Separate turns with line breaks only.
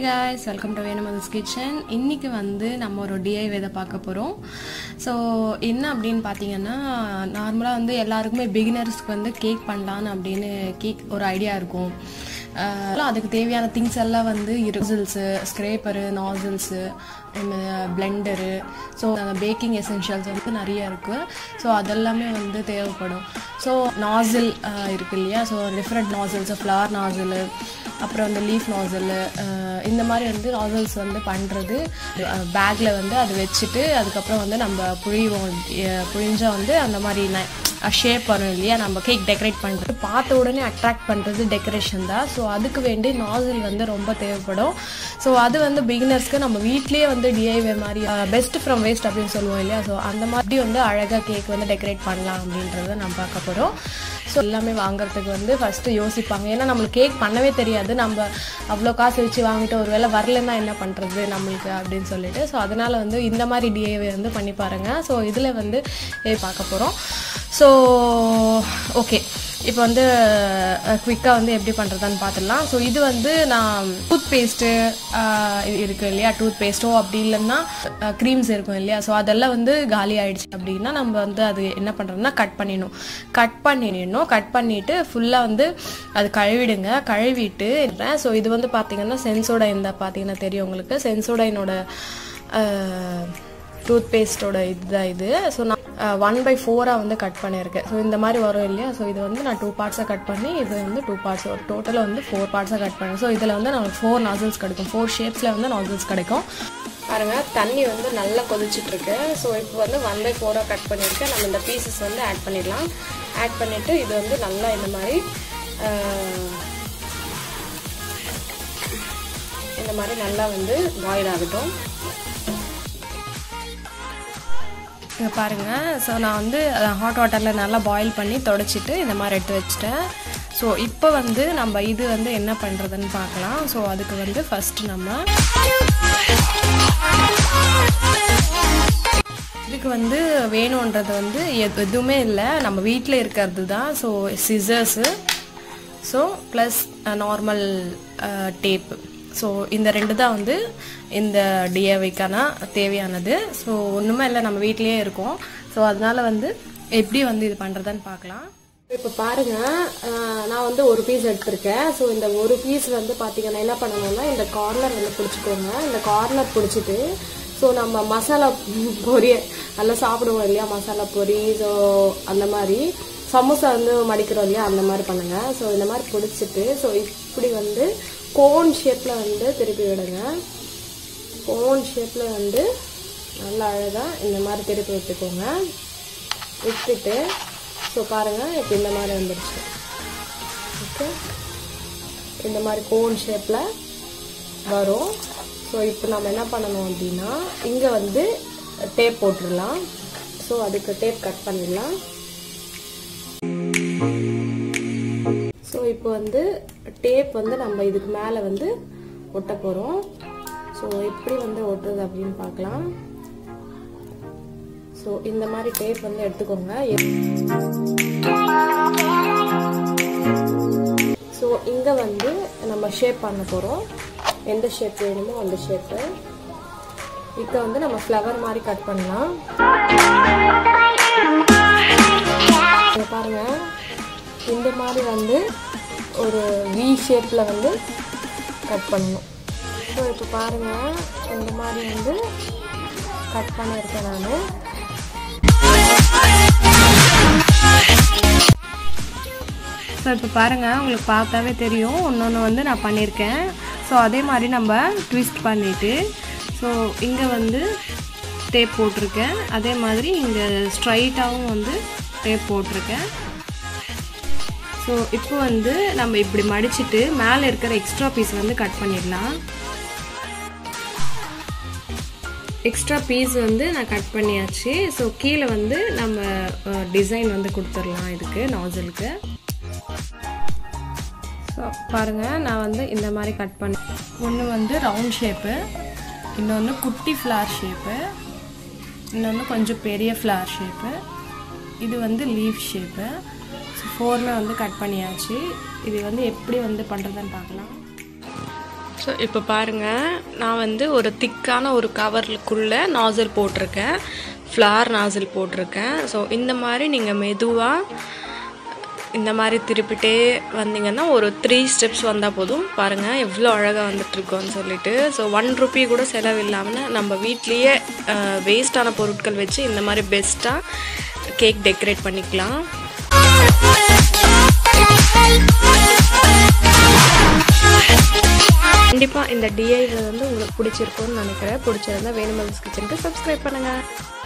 guys welcome to வேணுமதஸ் kitchen இன்றைக்கி வந்து நம்ம ஒரு டிஐ இதை பார்க்க போகிறோம் ஸோ என்ன அப்படின்னு பார்த்தீங்கன்னா நார்மலாக வந்து எல்லாருக்குமே பிகினர்ஸ்க்கு வந்து கேக் பண்ணலான்னு அப்படின்னு கேக் ஒரு ஐடியா இருக்கும் அஹ் அதுக்கு தேவையான திங்ஸ் எல்லாம் வந்து ரிசல்ஸு ஸ்க்ரேப்பரு நாசில்ஸு பிளெண்டரு ஸோ அந்த பேக்கிங் எசென்ஷியல்ஸ் வந்து நிறைய இருக்குது ஸோ அதெல்லாமே வந்து தேவைப்படும் ஸோ நாசில் இருக்கு இல்லையா so different nozzles flower nozzle அப்புறம் இந்த லீஃப் நாசில் இந்த மாதிரி வந்து நாசில்ஸ் வந்து பண்ணுறது பேக்கில் வந்து அது வச்சுட்டு அதுக்கப்புறம் வந்து நம்ம புழிவோம் அஹ் புழிஞ்சா வந்து அந்த மாதிரி ஷேப் வரும் இல்லையா நம்ம கேக் டெக்கரேட் பண்ணுறது பார்த்த உடனே அட்ராக்ட் பண்ணுறது டெக்கரேஷன் தான் ஸோ அதுக்கு வேண்டி நாசில் வந்து ரொம்ப தேவைப்படும் ஸோ அது வந்து பிகினர்ஸ்க்கு நம்ம வீட்லேயே வந்து டிஐவே மாதிரி பெஸ்ட் ஃப்ரம் வேஸ்ட் அப்படின்னு சொல்லுவோம் இல்லையா ஸோ அந்த மாதிரி வந்து அழகாக கேக் வந்து டெக்கரேட் பண்ணலாம் அப்படின்றத நம்ம பார்க்க போகிறோம் ஸோ எல்லாமே வாங்குறதுக்கு வந்து ஃபஸ்ட்டு யோசிப்பாங்க ஏன்னா நம்மளுக்கு கேக் பண்ணவே தெரியாது நம்ம அவ்வளோ காசு வச்சு வாங்கிட்டு ஒரு வேளை வரலன்னா என்ன பண்ணுறது நம்மளுக்கு அப்படின்னு சொல்லிட்டு ஸோ அதனால் வந்து இந்த மாதிரி டிஐவே வந்து பண்ணி பாருங்கள் ஸோ இதில் வந்து eh, பார்க்க போகிறோம் ஸோ ஓகே இப்போ வந்து குவிக்காக வந்து எப்படி பண்ணுறதான்னு பார்த்துடலாம் ஸோ இது வந்து நான் டூத் பேஸ்ட்டு இருக்குது இல்லையா டூத் பேஸ்ட்டோ அப்படி இல்லைன்னா க்ரீம்ஸ் இருக்கும் இல்லையா ஸோ அதெல்லாம் வந்து காலி ஆயிடுச்சு அப்படின்னா நம்ம வந்து அது என்ன பண்ணுறோம்னா கட் பண்ணிடணும் கட் பண்ணிடணும் கட் பண்ணிவிட்டு ஃபுல்லாக வந்து அது கழுவிடுங்க கழுவிட்டு ஸோ இது வந்து பார்த்தீங்கன்னா சென்சோட இந்த பார்த்தீங்கன்னா தெரியும் உங்களுக்கு சென்சோடைனோட டூத் பேஸ்ட்டோட இதுதான் இது ஸோ நான் ஒன் பை ஃபோராக வந்து கட் பண்ணியிருக்கேன் ஸோ இந்த மாதிரி வரும் இல்லையா ஸோ இது வந்து நான் டூ பார்ட்ஸாக கட் பண்ணி இது வந்து டூ பார்ட்ஸ் ஒரு டோட்டலாக வந்து ஃபோர் பார்ட்ஸாக கட் பண்ணேன் ஸோ இதில் வந்து நமக்கு ஃபோர் நாசல்ஸ் கிடைக்கும் ஃபோர் ஷேப்ஸில் வந்து நாசல்ஸ் கிடைக்கும் பாருங்க தண்ணி வந்து நல்லா கொதிச்சிட்ருக்கு ஸோ இப்போ வந்து ஒன் பை ஃபோராக கட் பண்ணியிருக்கேன் நம்ம இந்த பீசஸ் வந்து ஆட் பண்ணிடலாம் ஆட் பண்ணிவிட்டு இது வந்து நல்லா இந்த மாதிரி அஹ், இந்த மாதிரி நல்லா வந்து பாயில் ஆகட்டும் இங்கே பாருங்கள் ஸோ நான் வந்து ஹாட் வாட்டரில் நல்லா பாயில் பண்ணி தொடச்சிட்டு இந்த மாதிரி எடுத்து வச்சிட்டேன் ஸோ இப்போ வந்து நம்ம இது வந்து என்ன பண்ணுறதுன்னு பார்க்கலாம் ஸோ அதுக்கு வந்து ஃபஸ்ட்டு நம்ம இதுக்கு வந்து வேணுன்றது வந்து எது- எதுவுமே இல்லை நம்ம வீட்டில் இருக்கிறது தான் so scissors so plus normal tape so இந்த ரெண்டு தான் வந்து இந்த டிஏவைக்கான தேவையானது ஸோ ஒன்றுமே இல்லை நம்ம வீட்லேயே இருக்கோம் ஸோ அதனால வந்து எப்படி வந்து இது பண்ணுறதுன்னு பார்க்கலாம் இப்போ பாருங்க அஹ், நான் வந்து ஒரு பீஸ் எடுத்திருக்கேன் ஸோ இந்த ஒரு பீஸ் வந்து பார்த்தீங்கன்னா என்ன பண்ணணும்னா இந்த கார்னர் வந்து பிடிச்சிக்கோங்க இந்த கார்னர் பிடிச்சிட்டு ஸோ நம்ம மசாலா பொரி நல்லா சாப்பிடுவோம் இல்லையா மசாலா பொரி ஸோ அந்த மாதிரி சமோசா வந்து மடிக்கிறோம் இல்லையா அந்த மாதிரி பண்ணுங்க ஸோ இந்த மாதிரி பிடிச்சிட்டு ஸோ இப்படி வந்து கோன் ஷேப்பில் வந்து திருப்பி விடுங்க கோன் ஷேப்பில் வந்து நல்லா அழகாக இந்த மாதிரி திருப்பி விட்டுக்கோங்க விட்டுட்டு ஸோ பாருங்கள் இப்போ இந்த மாதிரி வந்துடுச்சு ஓகே இந்த மாதிரி கோன் ஷேப்பில் வரும் ஸோ இப்போ நம்ம என்ன பண்ணணும் அப்படின்னா இங்கே வந்து டேப் போட்டுடலாம் ஸோ அதுக்கு டேப் கட் பண்ணிடலாம் ஸோ இப்போ வந்து டேப் வந்து நம்ம இதுக்கு மேலே வந்து ஒட்ட போகிறோம் ஸோ எப்படி வந்து ஒட்டுறது அப்படின்னு பார்க்கலாம் ஸோ இந்த மாதிரி டேப் வந்து எடுத்துக்கோங்க ஸோ இங்கே வந்து நம்ம ஷேப் பண்ண போகிறோம் எந்த ஷேப் வேணுமோ அந்த ஷேப்பு இப்போ வந்து நம்ம ஃப்ளவர் மாதிரி கட் பண்ணலாம் இங்க பாருங்க இந்த மாதிரி வந்து ஒரு வி ஷேப்பில் வந்து கட் பண்ணணும் ஸோ இப்போ பாருங்க இந்த மாதிரி வந்து கட் பண்ணியிருக்கேன் நான் ஸோ இப்போ பாருங்கள் உங்களுக்கு பார்த்தாவே தெரியும் ஒன்று வந்து நான் பண்ணியிருக்கேன் ஸோ அதே மாதிரி நம்ம ட்விஸ்ட் பண்ணிவிட்டு ஸோ இங்கே வந்து டேப் போட்டிருக்கேன் அதே மாதிரி இங்கே ஸ்ட்ரைட்டாகவும் வந்து டேப் போட்டிருக்கேன் ஸோ இப்போ வந்து நம்ம இப்படி மடிச்சிட்டு மேலே இருக்கிற எக்ஸ்ட்ரா பீஸ் வந்து கட் பண்ணிடலாம் எக்ஸ்ட்ரா பீஸ் வந்து நான் கட் பண்ணியாச்சு ஸோ கீழே வந்து நம்ம டிசைன் வந்து கொடுத்துடலாம் இதுக்கு நாசலுக்கு ஸோ பாருங்கள் நான் வந்து இந்த மாதிரி கட் பண்ண ஒன்று வந்து ரவுண்ட் ஷேப்பு இன்னொன்று குட்டி ஃப்ளார் ஷேப்பு இன்னொன்று கொஞ்சம் பெரிய ஃப்ளார் ஷேப்பு இது வந்து லீஃப் ஷேப்பு ஸோ ஃபோர்மே வந்து கட் பண்ணியாச்சு இது வந்து எப்படி வந்து பண்ணுறதுன்னு பார்க்கலாம் ஸோ இப்போ பாருங்கள் நான் வந்து ஒரு திக்கான ஒரு கவருக்குள்ளே நாசில் போட்டிருக்கேன் ஃப்ளார் நாசில் போட்டிருக்கேன் ஸோ இந்த மாதிரி நீங்கள் மெதுவாக இந்த மாதிரி திருப்பிட்டே வந்தீங்கன்னா ஒரு த்ரீ ஸ்டெப்ஸ் வந்தால் போதும் பாருங்கள் எவ்வளோ அழகாக வந்துட்டுருக்கோன்னு சொல்லிட்டு ஸோ ஒன் ருபி கூட செலவு இல்லாமல் நம்ம வீட்லேயே வேஸ்டான பொருட்கள் வச்சு இந்த மாதிரி பெஸ்ட்டாக கேக் டெக்கரேட் பண்ணிக்கலாம் கண்டிப்பாக இந்த டிஐ வந்து உங்களுக்கு பிடிச்சிருக்கும்னு நினைக்கிறேன் பிடிச்சிருந்தா வேணுமல்ஸ் கிச்சனுக்கு சப்ஸ்கிரைப் பண்ணுங்கள்